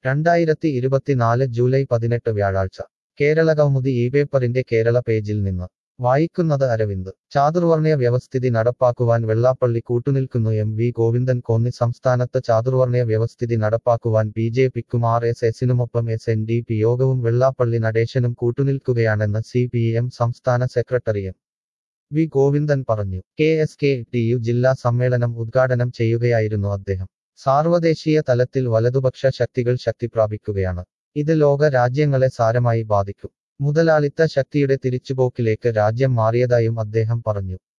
രണ്ടായിരത്തി ഇരുപത്തിനാല് ജൂലൈ പതിനെട്ട് വ്യാഴാഴ്ച കേരള കൗമുദി ഈ പേപ്പറിന്റെ കേരള പേജിൽ നിന്ന് വായിക്കുന്നത് അരവിന്ദ് ചാതുർവർണ്ണയ വ്യവസ്ഥിതി നടപ്പാക്കുവാൻ വെള്ളാപ്പള്ളി കൂട്ടുനിൽക്കുന്നു എം വി ഗോവിന്ദൻ കോന്നി സംസ്ഥാനത്ത് ചാതുർവർണ്ണയ വ്യവസ്ഥിതി നടപ്പാക്കുവാൻ ബി ജെ പിക്കും ആർ എസ് എസിനുമൊപ്പം എസ് എൻ ഡി പി യോഗവും വെള്ളാപ്പള്ളി നടേശനും കൂട്ടുനിൽക്കുകയാണെന്ന് സി പി എം സംസ്ഥാന സെക്രട്ടറി എം വി ഗോവിന്ദൻ പറഞ്ഞു K S K T U ജില്ലാ സമ്മേളനം ഉദ്ഘാടനം ചെയ്യുകയായിരുന്നു അദ്ദേഹം സാർവദേശീയ തലത്തിൽ വലതുപക്ഷ ശക്തികൾ ശക്തിപ്രാപിക്കുകയാണ് ഇത് ലോക രാജ്യങ്ങളെ സാരമായി ബാധിക്കും മുതലാളിത്ത ശക്തിയുടെ തിരിച്ചുപോക്കിലേക്ക് രാജ്യം മാറിയതായും അദ്ദേഹം പറഞ്ഞു